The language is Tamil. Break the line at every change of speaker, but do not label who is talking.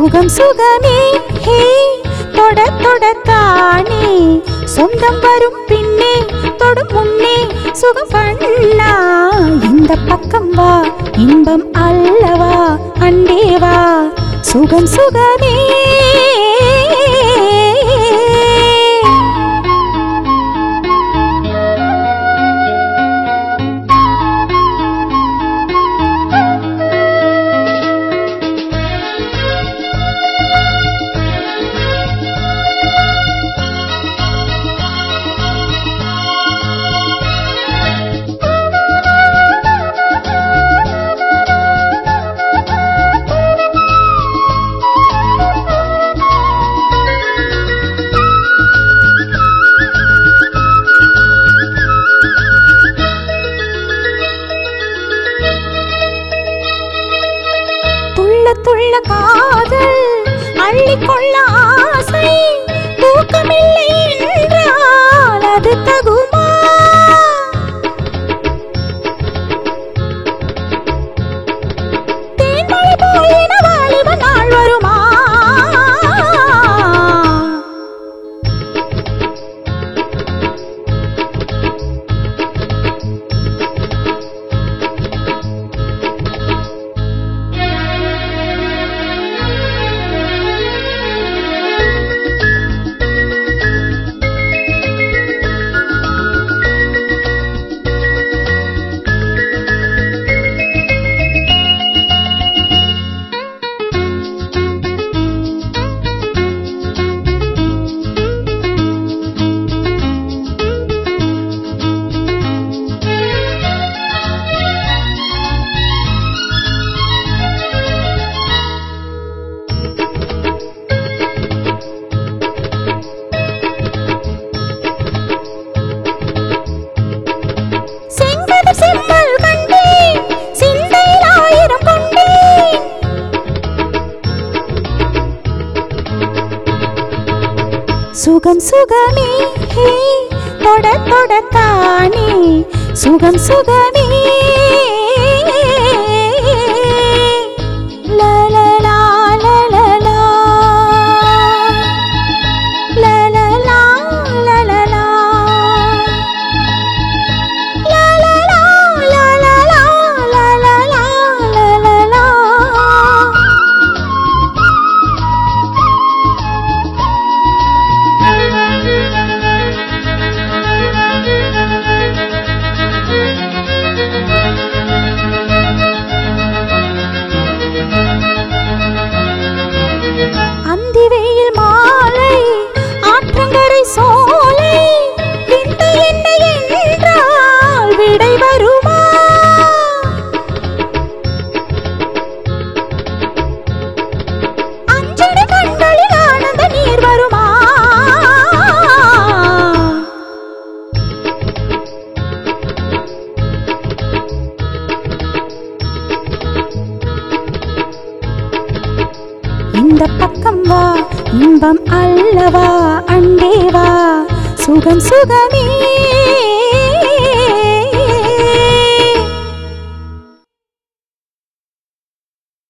சுகம் சுகமே ஹே தொட தொடத்தானே சொந்தம் வரும் பின்னே தொடும் முன்னே சுகம் பண்ணா இந்த பக்கம் வா இன்பம் அல்லவா அண்டே வா சுகம் சுகமே துள்ள துள்ள காதல் அள்ளிக்கொள்ள ஆசை தூக்கமில்லை என்றால் அது தகுமா தேன்மழை போலின வாலிப நாள் வருமா செங்கது செம்மல் கண்டேன் சிந்தையில் ஆயிரம் கொண்டேன் சுகம் சுகமே ஹே தொட தொடத்தானே சுகம் சுகமே லா லா லா லா லா லா. லா லா லா லா லா லா. லா லா லா லா லா லா லா லா லா லா லா லா. அந்தி வெயில் மாலை ஆற்றங்கரை சோலை விந்தை என்ன என்றால் விடை வருமா அஞ்சடி கண்களில் ஆனந்த நீர் வருமா இந்த பக்கம் வா இன்பம் அல்லவா அண்டே வா சுகம் சுகமே